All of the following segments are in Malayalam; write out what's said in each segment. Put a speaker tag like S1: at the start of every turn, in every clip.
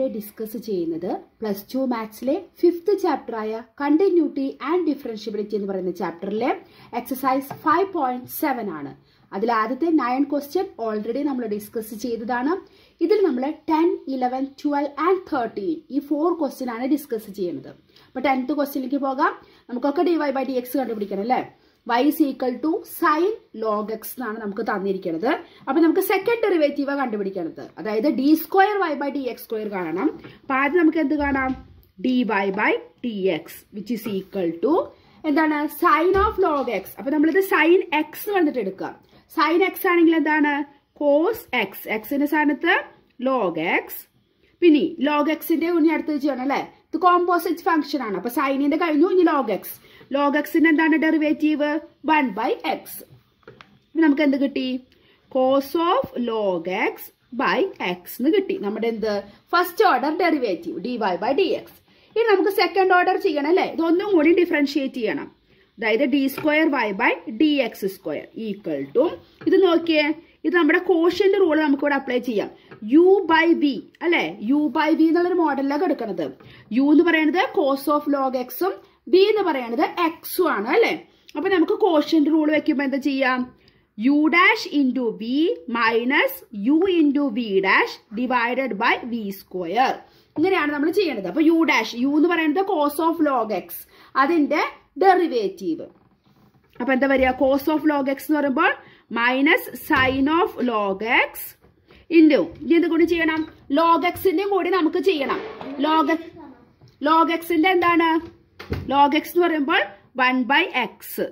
S1: നമ്മളിവിടെ ഡിസ്കസ് ചെയ്യുന്നത് പ്ലസ് ടു മാത്സിലെ ഫിഫ്ത്ത് ചാപ്റ്റർ ആയ കണ്ടിന്യൂറ്റി ആൻഡ് ഡിഫറൻഷ്യബിലിറ്റി എന്ന് പറയുന്ന ചാപ്റ്ററിലെ എക്സസൈസ് ഫൈവ് പോയിന്റ് സെവൻ ആണ് അതിൽ ആദ്യത്തെ നയൻ ക്വസ്റ്റ്യൻ ഓൾറെഡി നമ്മൾ ഡിസ്കസ് ചെയ്തതാണ് ഇതിൽ നമ്മൾ ten eleven twelve and thirteen ഈ ഫോർ ക്വസ്റ്റ്യൻ ആണ് ഡിസ്കസ് ചെയ്യുന്നത് അപ്പൊ ടെൻത്ത് ക്വസ്റ്റ്യനിലേക്ക് പോകാം നമുക്കൊക്കെ d Y by D x കണ്ടുപിടിക്കണം അല്ലേ y is equal to sine log x എന്നാണ് നമുക്ക് തന്നിരിക്കുന്നത് അപ്പൊ നമുക്ക് സെക്കൻഡ് ഡെറിവേറ്റീവ് കണ്ടുപിടിക്കണത് അതായത് d square Y by D X square കാണണം അപ്പൊ ആദ്യം നമുക്ക് എന്ത് കാണാം D Y by D x which is equal to എന്താണ് സൈൻ ഓഫ് ലോഗ് എക്സ് അപ്പൊ നമ്മളിത് സൈൻ എക്സ് വന്നിട്ട് എടുക്കുക സൈൻ എക്സ് ആണെങ്കിൽ എന്താണ് കോസ് എക്സ് എക്സിന്റെ സ്ഥാനത്ത് ലോഗ് എക്സ് പിന്നെ ലോഗ് എക്സിന്റെ ഇനി അടുത്ത് ചെയ്യണം അല്ലെ ഇത് കോമ്പോസിറ്റ് ഫംഗ്ഷൻ ആണ് അപ്പൊ സൈനിന്റെ കഴിഞ്ഞു ഇനി ലോഗ് എക്സ് ലോഗ് എക്സിന്റെ എന്താണ് ഡെറിവേറ്റീവ് വൺ ബൈ എക്സ് നമുക്ക് എന്ത് കിട്ടി cos of log X by X എന്ന് കിട്ടി നമ്മുടെ എന്ത് first order derivative d Y by D x ഇനി നമുക്ക് സെക്കൻഡ് ഓർഡർ ചെയ്യണം അല്ലേ ഇതൊന്നും കൂടി ഡിഫറൻഷിയേറ്റ് ചെയ്യണം അതായത് d square Y by D X square equal to ഇത് നോക്കിയേ ഇത് നമ്മുടെ കോഷ്യന്റ് റൂൾ നമുക്ക് ഇവിടെ അപ്ലൈ ചെയ്യാം യു ബൈ വി അല്ലെ യു ബൈ വി എന്നുള്ളൊരു മോഡലിലാണ് എടുക്കുന്നത് യു എന്ന് പറയുന്നത് cos of log x v എന്ന് പറയുന്നത് എക്സും ആണ് അല്ലെ അപ്പൊ നമുക്ക് കോഷ്യന്റ് റൂൾ വെക്കുമ്പോൾ എന്താ ചെയ്യാം u dash into v minus u into v dash divided by v square ഇങ്ങനെയാണ് നമ്മൾ ചെയ്യേണ്ടത് അപ്പൊ യു ഡാഷ് യു എന്ന് പറയുന്നത് കോസ് ഓഫ് ലോഗ് എക്സ് അതിന്റെ ഡെറിവേറ്റീവ് അപ്പൊ എന്താ പറയുക കോസ് ഓഫ് ലോഗ് എക്സ് എന്ന് പറയുമ്പോൾ minus sine of log X into ഇനി എന്ത് കൂടി ചെയ്യണം ലോഗ് എക്സിന്റെ കൂടി നമുക്ക് ചെയ്യണം ലോഗ് ലോഗ് എക്സിന്റെ എന്താണ് ലോഗ് എക്സ് എന്ന് പറയുമ്പോൾ വൺ ബൈ എക്സ്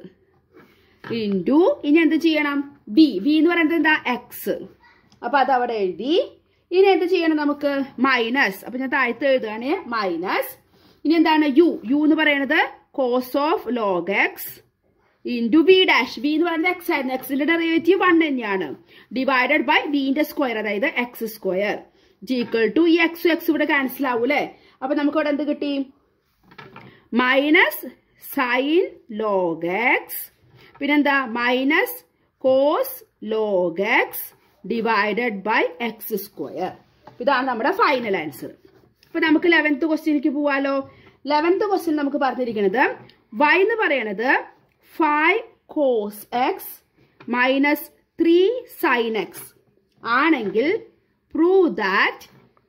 S1: ഇൻറ്റു ഇനി എന്ത് ചെയ്യണം ബി വി എന്ന് പറയുന്നത് എന്താ എക്സ് അപ്പൊ അത് അവിടെ എഴുതി ഇനി എന്ത് ചെയ്യണം നമുക്ക് മൈനസ് അപ്പൊ ഞാൻ താഴത്ത് എഴുതുകയാണ് മൈനസ് ഇനി എന്താണ് യു യു എന്ന് പറയുന്നത് cos of log X into b dash b എന്ന് പറയുന്നത് എക്സ് ആയിരുന്നു എക്സിന്റെ ഡെറിവേറ്റീവ് വൺ തന്നെയാണ് ഡിവൈഡഡ് ബൈ ബിന്റെ സ്ക്വയർ അതായത് എക്സ് സ്ക്വയർ ജീക്വൽ ടു ഈ എക്സ് എക്സ് ഇവിടെ ക്യാൻസൽ ആവും അല്ലേ അപ്പൊ നമുക്ക് ഇവിടെ എന്ത് കിട്ടി മൈനസ് സൈൻ ലോഗ് എക്സ് പിന്നെന്താ minus cos log x divided by x square ഇതാണ് നമ്മുടെ ഫൈനൽ ആൻസർ അപ്പൊ നമുക്ക് ലെവൻത്ത് ക്വസ്റ്റ്യനിലേക്ക് പോവാലോ ലെവൻത്ത് ക്വസ്റ്റ്യൻ നമുക്ക് പറഞ്ഞിരിക്കുന്നത് വൈ എന്ന് പറയണത് five cos X minus three sine x ആണെങ്കിൽ prove that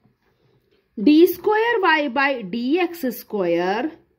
S1: d square Y by D X square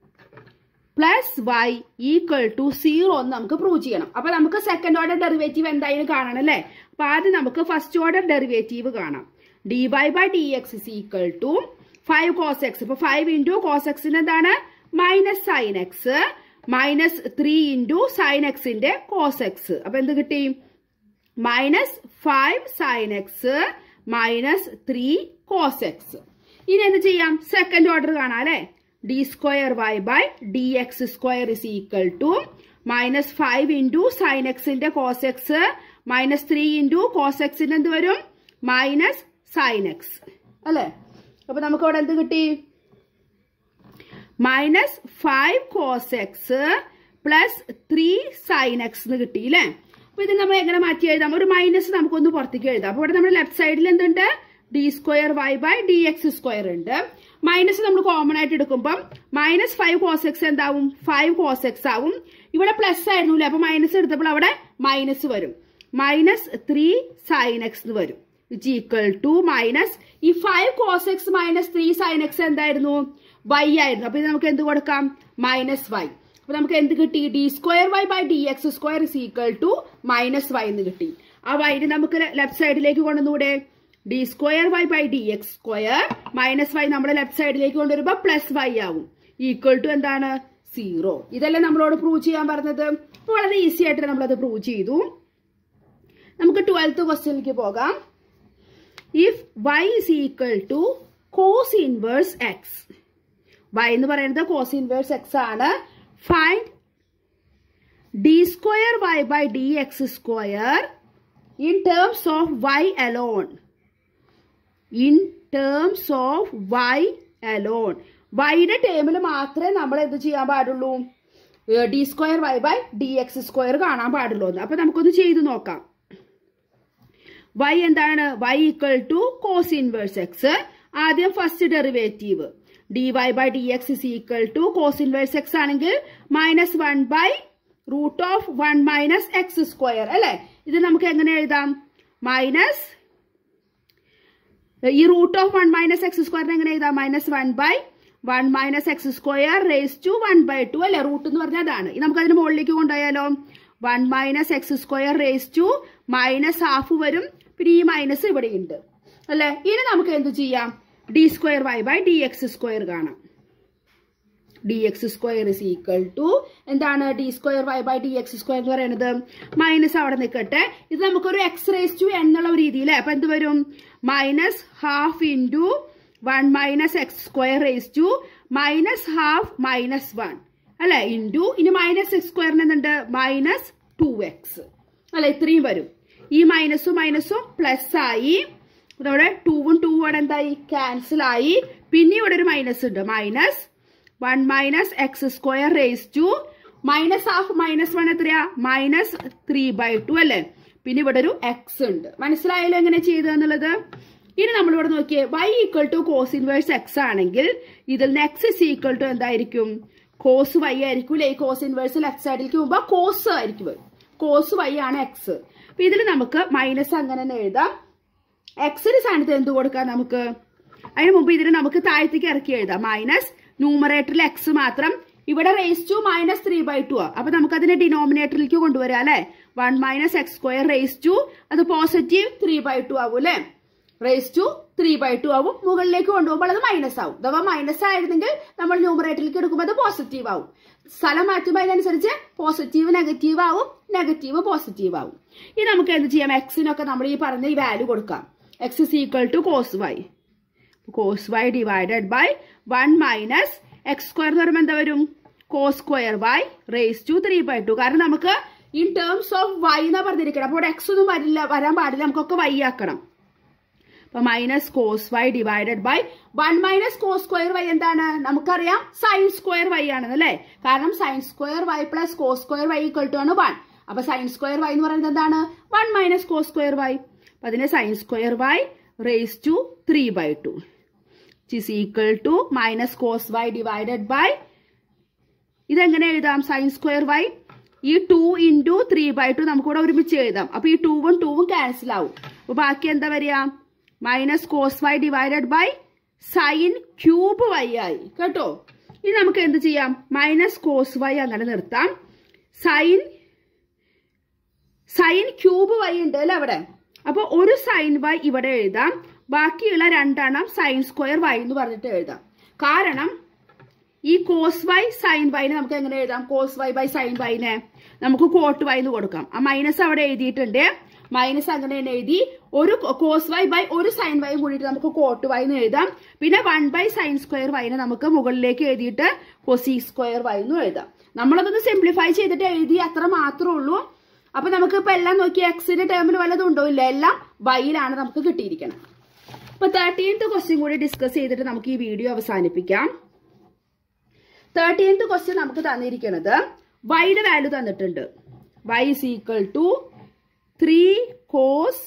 S1: plus Y equal to zero എന്ന് നമുക്ക് പ്രൂവ് ചെയ്യണം അപ്പൊ നമുക്ക് സെക്കൻഡ് ഓർഡർ ഡെറിവേറ്റീവ് എന്തായാലും കാണണം അല്ലേ അപ്പൊ ആദ്യം നമുക്ക് ഫസ്റ്റ് ഓർഡർ ഡെറിവേറ്റീവ് കാണാം D Y by D X is equal to five cos X ഇപ്പൊ ഫൈവ് ഇൻറ്റു കോസ് എക്സിന് എന്താണ് minus sine X minus three into sine എക്സിന്റെ കോസ് എക്സ് അപ്പൊ എന്ത് കിട്ടി minus five sine X minus three cos X ഇനി എന്ത് ചെയ്യാം സെക്കൻഡ് ഓർഡർ കാണാം അല്ലെ D square Y by D X square is equal to minus five into sine എക്സിന്റെ cos X minus three into cos എക്സിന്റെ എന്ത് വരും മൈനസ് സൈൻ എക്സ് അല്ലെ അപ്പൊ നമുക്ക് അവിടെ എന്ത് കിട്ടി minus five cos X plus three sine X എന്ന് കിട്ടി അല്ലേ അപ്പൊ ഇത് നമ്മൾ എങ്ങനെ മാറ്റി എഴുതാം ഒരു മൈനസ് നമുക്കൊന്ന് പുറത്തേക്ക് എഴുതാം അപ്പൊ ഇവിടെ നമ്മുടെ ലെഫ്റ്റ് സൈഡിൽ എന്തുണ്ട് D square Y by D X square ഉണ്ട് മൈനസ് നമ്മൾ കോമൺ ആയിട്ട് എടുക്കുമ്പോൾ മൈനസ് ഫൈവ് കോസ് എക്സ് എന്താവും ഫൈവ് കോസ് എക്സ് ആവും ഇവിടെ പ്ലസ് ആയിരുന്നു അല്ലെ അപ്പൊ മൈനസ് എടുത്തപ്പോൾ അവിടെ മൈനസ് വരും മൈനസ് ത്രീ സൈൻ എക്സ് എന്ന് വരും ഇറ്റ് ഈക്വൽ ടു മൈനസ് ഈ five cos X minus three sine X എന്തായിരുന്നു വൈ ആയിരുന്നു അപ്പൊ ഇത് നമുക്ക് എന്ത് കൊടുക്കാം മൈനസ് വൈ അപ്പൊ നമുക്ക് എന്ത് കിട്ടി D square Y by D X square is equal to minus Y എന്ന് കിട്ടി ആ വൈന് നമുക്ക് ലെഫ്റ്റ് സൈഡിലേക്ക് കൊണ്ടുവന്നൂടെ D square Y by D X square minus Y നമ്മുടെ ലെഫ്റ്റ് സൈഡിലേക്ക് കൊണ്ടുവരുമ്പോൾ പ്ലസ് വൈ ആവും ഈക്വൽ ടു എന്താണ് സീറോ ഇതല്ലേ നമ്മളോട് പ്രൂവ് ചെയ്യാൻ പറഞ്ഞത് വളരെ ഈസി ആയിട്ട് നമ്മളത് പ്രൂവ് ചെയ്തു നമുക്ക് ട്വൽത്ത് ക്വസ്റ്റ്യനിലേക്ക് പോകാം if Y is equal to cos inverse X Y എന്ന് പറയുന്നത് കോസ് ഇൻവേഴ്സ് എക്സ് ആണ് find D square Y by D X square in terms of Y alone in terms of Y alone വൈയുടെ ടേമിൽ മാത്രമേ നമ്മൾ എന്ത് ചെയ്യാൻ പാടുള്ളൂ D square Y by D X square കാണാൻ പാടുള്ളൂ എന്ന് അപ്പൊ നമുക്കൊന്ന് ചെയ്തു നോക്കാം വൈ എന്താണ് Y equal to cos inverse X ആദ്യം first derivative d Y by D X is equal to cos inverse X ആണെങ്കിൽ minus one by root of one minus X square അല്ലെ ഇത് നമുക്ക് എങ്ങനെ എഴുതാം മൈനസ് ഈ root of one minus X സ്ക്വയറിന് എങ്ങനെ എഴുതാം minus one by one minus X square raise to one by two അല്ലെ റൂട്ട് എന്ന് പറഞ്ഞാൽ അതാണ് ഇത് നമുക്ക് അതിന് മുകളിലേക്ക് കൊണ്ടുപോയാലോ one minus X square raise to minus half വരും പിന്നെ ഈ മൈനസ് ഇവിടെ ഉണ്ട് അല്ലെ ഇനി നമുക്ക് എന്ത് ചെയ്യാം D square Y by D X square കാണാം D X square is equal to എന്താണ് D square Y by D X square എന്ന് പറയുന്നത് മൈനസ് അവിടെ നിൽക്കട്ടെ ഇത് നമുക്കൊരു എക്സ് റേസ് ടു എന്നുള്ള രീതിയിൽ അപ്പൊ എന്ത് വരും minus half into one minus X square raise to minus half minus one അല്ലെ ഇൻറ്റു ഇനി മൈനസ് എക്സ് സ്ക്വയറിന് എന്തുണ്ട് മൈനസ് ടു എക്സ് അല്ലെ ഇത്രയും വരും ഈ മൈനസും മൈനസും പ്ലസ് ആയി ഇവിടെ ടൂവും ടൂ അവിടെ എന്തായി ക്യാൻസൽ ആയി പിന്നെ ഇവിടെ ഒരു മൈനസ് ഉണ്ട് minus one minus X square raise to minus half minus one എത്രയാ മൈനസ് ത്രീ ബൈ ടു അല്ലേ പിന്നെ ഇവിടെ ഒരു എക്സ് ഉണ്ട് മനസ്സിലായല്ലോ എങ്ങനെ ചെയ്തതെന്നുള്ളത് ഇനി നമ്മൾ ഇവിടെ നോക്കിയേ Y equal to cos inverse X ആണെങ്കിൽ ഇതിൽ നിന്ന് എക്സ് ഇസ് ഈക്വൽ ടു എന്തായിരിക്കും കോസ് വൈ ആയിരിക്കും അല്ലെ കോസ് ഇൻവേഴ്സിൽ എക്സ് സൈഡിലേക്ക് പോകുമ്പോൾ കോസ് ആയിരിക്കും കോസ് വൈ ആണ് എക്സ് അപ്പൊ ഇതിൽ നമുക്ക് മൈനസ് അങ്ങനെ തന്നെ എഴുതാം എക്സിന് സ്ഥാനത്ത് എന്ത് കൊടുക്കാം നമുക്ക് അതിന് മുമ്പ് ഇതിന് നമുക്ക് താഴത്തേക്ക് ഇറക്കി എഴുതാം മൈനസ് ന്യൂമറേറ്ററിൽ എക്സ് മാത്രം ഇവിടെ raise to minus three by two ആ അപ്പൊ നമുക്ക് അതിനെ ഡിനോമിനേറ്ററിലേക്ക് കൊണ്ടുവരാം അല്ലെ one minus X square raise to അത് പോസിറ്റീവ് ത്രീ ബൈ ടു ആവും അല്ലെ raise to three by two ആവും മുകളിലേക്ക് കൊണ്ടുപോകുമ്പോൾ അത് മൈനസ് ആവും അഥവാ മൈനസ് ആയിരുന്നെങ്കിൽ നമ്മൾ ന്യൂമറേറ്ററിലേക്ക് എടുക്കുമ്പോൾ അത് പോസിറ്റീവ് ആവും സ്ഥലം മാറ്റുമ്പോൾ അതിനനുസരിച്ച് പോസിറ്റീവ് നെഗറ്റീവ് ആവും നെഗറ്റീവ് പോസിറ്റീവ് ആവും ഇനി നമുക്ക് എന്ത് ചെയ്യാം എക്സിനൊക്കെ നമ്മൾ ഈ പറഞ്ഞ ഈ വാല്യൂ കൊടുക്കാം X is equal to cos Y cos Y divided by one minus X square എന്ന് പറയുമ്പോൾ എന്താ വരും cos square Y raise to three by two കാരണം നമുക്ക് ഇൻ ടേംസ് ഓഫ് വൈ എന്നാ പറഞ്ഞിരിക്കണം അപ്പോൾ ഇവിടെ എക്സ് ഒന്നും വരില്ല വരാൻ പാടില്ല നമുക്കൊക്കെ വൈ ആക്കണം അപ്പൊ minus cos Y divided by one minus cos square Y എന്താണ് നമുക്കറിയാം സൈൻ സ്ക്വയർ വൈ ആണെന്ന് അല്ലേ കാരണം sine square Y plus cos square Y equal to ആണ് വൺ അപ്പൊ സൈൻ സ്ക്വയർ വൈ എന്ന് പറയുന്നത് എന്താണ് one minus cos square Y അപ്പൊ അതിനെ sine square Y raise to three by two is equal to minus cos Y divided by ഇതെങ്ങനെ എഴുതാം സൈൻ സ്ക്വയർ വൈ ഈ two into three by two നമുക്കിവിടെ ഒരുമിച്ച് എഴുതാം അപ്പൊ ഈ ടൂവും ടൂവും ക്യാൻസൽ ആവും അപ്പൊ ബാക്കി എന്താ വരിക minus cos Y divided by sine cube Y ആയി കേട്ടോ ഇനി നമുക്ക് എന്ത് ചെയ്യാം മൈനസ് കോസ് വൈ അങ്ങനെ നിർത്താം സൈൻ സൈൻ ക്യൂബ് വൈ ഉണ്ട് അല്ലേ അവിടെ അപ്പൊ ഒരു സൈൻ വൈ ഇവിടെ എഴുതാം ബാക്കിയുള്ള രണ്ടെണ്ണം സൈൻ സ്ക്വയർ വൈ എന്ന് പറഞ്ഞിട്ട് എഴുതാം കാരണം ഈ കോസ് വൈ സൈൻ വൈനെ നമുക്ക് എങ്ങനെ എഴുതാം കോസ് വൈ ബൈ സൈൻ വൈനെ നമുക്ക് കോട്ട് വൈ എന്ന് കൊടുക്കാം ആ മൈനസ് അവിടെ എഴുതിയിട്ടുണ്ട് മൈനസ് അങ്ങനെ തന്നെ എഴുതി ഒരു കോസ് വൈ ബൈ ഒരു സൈൻ വൈയും കൂടിയിട്ട് നമുക്ക് കോട്ട് വൈ എന്ന് എഴുതാം പിന്നെ വൺ ബൈ സൈൻ സ്ക്വയർ വൈനെ നമുക്ക് മുകളിലേക്ക് എഴുതിയിട്ട് കൊസി സ്ക്വയർ വൈ എന്നും എഴുതാം നമ്മളതൊന്ന് സിംപ്ലിഫൈ ചെയ്തിട്ട് എഴുതി അത്ര മാത്രമേ ഉള്ളൂ അപ്പൊ നമുക്ക് ഇപ്പൊ എല്ലാം നോക്കി എക്സിന്റെ ടേമിൽ വല്ലതും ഉണ്ടോ ഇല്ല എല്ലാം വൈയിലാണ് നമുക്ക് കിട്ടിയിരിക്കണം അപ്പൊ തേർട്ടീൻത്ത് ക്വസ്റ്റ്യൻ കൂടി ഡിസ്കസ് ചെയ്തിട്ട് നമുക്ക് ഈ വീഡിയോ അവസാനിപ്പിക്കാം തേർട്ടീൻത്ത് ക്വസ്റ്റ്യൻ നമുക്ക് തന്നിരിക്കുന്നത് വൈയുടെ വാല്യൂ തന്നിട്ടുണ്ട് Y is equal to three cos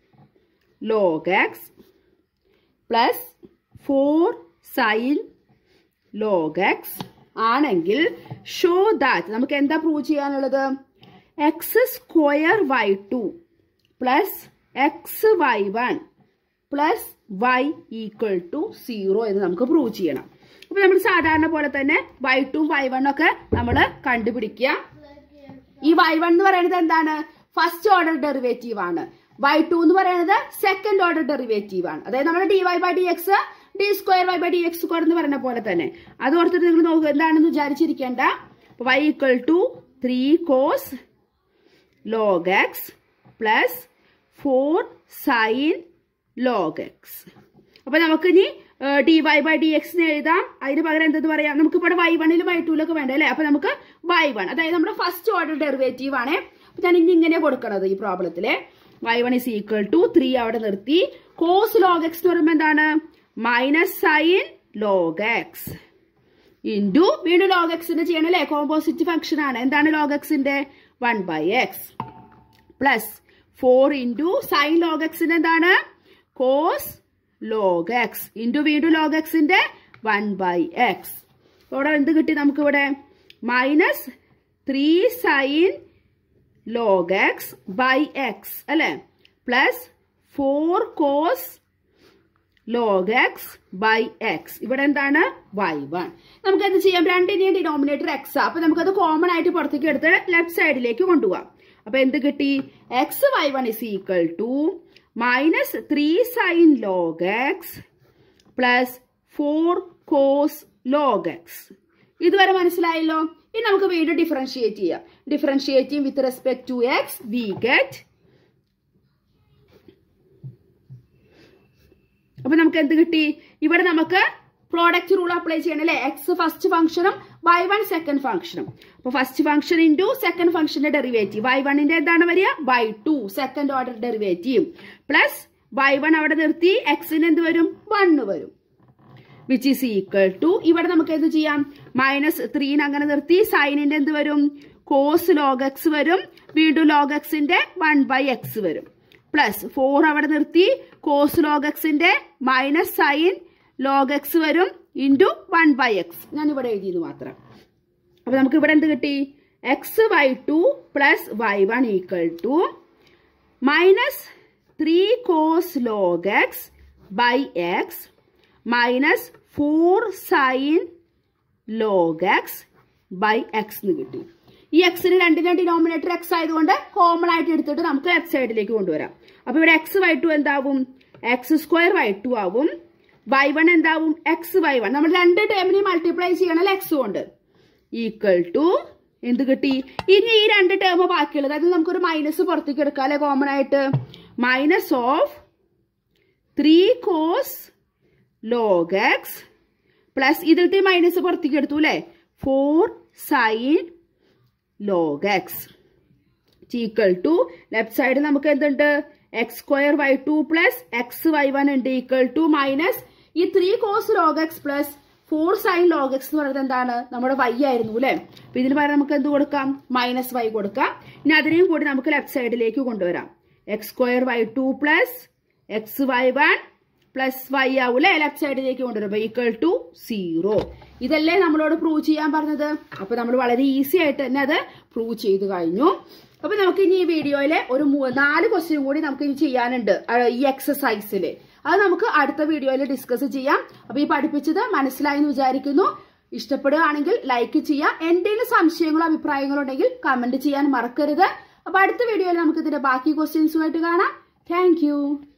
S1: log X plus four sine log X ആണെങ്കിൽ ഷോ ദാറ്റ് നമുക്ക് എന്താ പ്രൂവ് ചെയ്യാനുള്ളത് X square Y two plus X Y one plus Y equal to zero എന്ന് നമുക്ക് പ്രൂവ് ചെയ്യണം അപ്പൊ നമ്മൾ സാധാരണ പോലെ തന്നെ വൈ ടു വൈ വൺ ഒക്കെ നമ്മൾ കണ്ടുപിടിക്കുക ഈ വൈ വൺ എന്ന് പറയുന്നത് എന്താണ് ഫസ്റ്റ് ഓർഡർ ഡെറിവേറ്റീവ് ആണ് വൈ ടു എന്ന് പറയുന്നത് സെക്കൻഡ് ഓർഡർ ഡെറിവേറ്റീവ് ആണ് അതായത് നമ്മുടെ D Y by D X D square Y by D X square എന്ന് പറയുന്ന പോലെ തന്നെ അത് ഓർത്തിട്ട് നിങ്ങൾ നോക്കുക എന്താണെന്ന് വിചാരിച്ചിരിക്കേണ്ട Y equal to three cos log X plus four sine log X അപ്പൊ നമുക്കിനി ഡി വൈ ബൈ ഡി എക്സിന് എഴുതാം അതിന് പകരം എന്തെന്ന് പറയാം നമുക്ക് ഇവിടെ വൈ വണ്ണിലും വൈ ടൂലൊക്കെ വേണ്ട അല്ലേ അപ്പൊ നമുക്ക് വൈ വൺ അതായത് നമ്മുടെ ഫസ്റ്റ് ഓർഡർ ഡെറിവേറ്റീവ് ആണ് അപ്പൊ ഞാൻ ഇനി ഇങ്ങനെ കൊടുക്കണത് ഈ പ്രോബ്ലത്തില് Y one is equal to three അവിടെ നിർത്തി കോസ് ലോഗ് എക്സ് എന്ന് പറയുമ്പോൾ എന്താണ് minus sine log X into വീണ്ടും ലോഗ് എക്സിന്റെ ചെയ്യണം അല്ലേ കോമ്പോസിറ്റ് ഫംഗ്ഷൻ ആണ് എന്താണ് ലോഗ് എക്സിന്റെ one by X plus four into sine log എക്സിന്റെ എന്താണ് കോസ് ലോഗ് എക്സ് ഇൻറ്റു വീണ്ടും ലോഗ് എക്സിന്റെ വൺ ബൈ എക്സ് ഇവിടെ എന്ത് കിട്ടി നമുക്ക് ഇവിടെ minus three sine log X by X അല്ലെ plus four cos log X by X ഇവിടെ എന്താണ് വൈ വൺ നമുക്ക് എന്ത് ചെയ്യാം രണ്ടിന്റെയും ഡിനോമിനേറ്റർ എക്സ് അപ്പൊ നമുക്കത് കോമൺ ആയിട്ട് പുറത്തേക്ക് എടുത്ത് ലെഫ്റ്റ് സൈഡിലേക്ക് കൊണ്ടുപോകാം അപ്പൊ എന്ത് കിട്ടി X Y one is equal to minus three sine log X plus four cos log X ഇതുവരെ മനസ്സിലായല്ലോ ഇനി നമുക്ക് വീണ്ടും ഡിഫറൻഷിയേറ്റ് ചെയ്യാം ഡിഫറൻഷിയേറ്റ് ചെയ്യും with respect to X we get അപ്പൊ നമുക്ക് എന്ത് കിട്ടി ഇവിടെ നമുക്ക് പ്രോഡക്റ്റ് റൂൾ അപ്ലൈ ചെയ്യണം അല്ലെ എക്സ് ഫസ്റ്റ് ഫംഗ്ഷനും വൈ വൺ സെക്കൻഡ് ഫംഗ്ഷനും അപ്പൊ ഫസ്റ്റ് ഫംഗ്ഷൻ ഇൻറ്റു സെക്കൻഡ് ഫംഗ്ഷന്റെ ഡെറിവേറ്റീവ് വൈ വണ്ണിന്റെ എന്താണ് വരിക Y two second order derivative plus Y one അവിടെ നിർത്തി എക്സിന് എന്ത് വരും വണ്ണ് വരും വിച്ച് ഈസ് ഈക്വൽ ടു ഇവിടെ നമുക്ക് എന്ത് ചെയ്യാം മൈനസ് ത്രീന് അങ്ങനെ നിർത്തി സൈനിന്റെ എന്ത് വരും കോസ് ലോഗ് എക്സ് വരും വീണ്ടും ലോഗ് എക്സിന്റെ വൺ ബൈ എക്സ് വരും പ്ലസ് ഫോർ അവിടെ നിർത്തി കോസ് ലോഗ് എക്സിന്റെ മൈനസ് സൈൻ ലോഗ് എക്സ് വരും ഇൻറ്റു വൺ ബൈ എക്സ് ഞാൻ ഇവിടെ എഴുതിയത് മാത്രം അപ്പൊ നമുക്ക് ഇവിടെ എന്ത് കിട്ടി X Y two plus Y one equal to minus three cos log X by X minus four sine log X by X എന്ന് കിട്ടി ഈ എക്സിന് രണ്ടിന്റെ ഡിനോമിനേറ്റർ എക്സ് ആയതുകൊണ്ട് കോമൺ ആയിട്ട് എടുത്തിട്ട് നമുക്ക് ലെഫ്റ്റ് സൈഡിലേക്ക് കൊണ്ടുവരാം അപ്പൊ ഇവിടെ എക്സ് വൈ ടു എന്താവും എക്സ് സ്ക്വയർ വൈ ടു ആവും വൈ വൺ എന്താവും എക്സ് വൈ വൺ നമ്മൾ രണ്ട് ടേമിനെ മൾട്ടിപ്ലൈ ചെയ്യണല്ലോ എക്സ് കൊണ്ട് ഈക്വൽ ടു എന്ത് കിട്ടി ഇനി ഈ രണ്ട് ടേം ബാക്കിയുള്ളത് അതിൽ നമുക്കൊരു മൈനസ് പുറത്തേക്ക് എടുക്കാം അല്ലെ കോമൺ ആയിട്ട് minus of three cos log X plus ഇതിലത്തെ മൈനസ് പുറത്തേക്ക് എടുത്തു അല്ലെ four sine log X equal to left side നമുക്ക് എന്തുണ്ട് X square Y two plus X Y one ഉണ്ട് ഈക്വൽ ടു മൈനസ് ഈ three cos log X plus four sine log X എന്ന് പറയുന്നത് എന്താണ് നമ്മുടെ വൈ ആയിരുന്നു അല്ലെ അപ്പൊ ഇതിന് പകരം നമുക്ക് എന്ത് കൊടുക്കാം മൈനസ് വൈ കൊടുക്കാം ഇനി അതിനെയും കൂടി നമുക്ക് ലെഫ്റ്റ് സൈഡിലേക്ക് കൊണ്ടുവരാം X square Y two plus X Y one plus Y ആവൂലെ ലെഫ്റ്റ് സൈഡിലേക്ക് കൊണ്ടുവരും ഈക്വൽ ടു സീറോ ഇതല്ലേ നമ്മളോട് പ്രൂവ് ചെയ്യാൻ പറഞ്ഞത് അപ്പൊ നമ്മൾ വളരെ ഈസി ആയിട്ട് തന്നെ അത് പ്രൂവ് ചെയ്ത് കഴിഞ്ഞു അപ്പൊ നമുക്ക് ഇനി ഈ വീഡിയോയിലെ ഒരു നാല് ക്വസ്റ്റ്യൻ കൂടി നമുക്ക് ഇനി ചെയ്യാനുണ്ട് ഈ എക്സസൈസിൽ അത് നമുക്ക് അടുത്ത വീഡിയോയിൽ ഡിസ്കസ് ചെയ്യാം അപ്പൊ ഈ പഠിപ്പിച്ചത് മനസ്സിലായി എന്ന് വിചാരിക്കുന്നു ഇഷ്ടപ്പെടുകയാണെങ്കിൽ ലൈക്ക് ചെയ്യുക എന്തെങ്കിലും സംശയങ്ങളോ അഭിപ്രായങ്ങളോ ഉണ്ടെങ്കിൽ കമന്റ് ചെയ്യാൻ മറക്കരുത് അപ്പൊ അടുത്ത വീഡിയോയിൽ നമുക്ക് ഇതിന്റെ ബാക്കി ക്വസ്റ്റ്യൻസുമായിട്ട് കാണാം താങ്ക്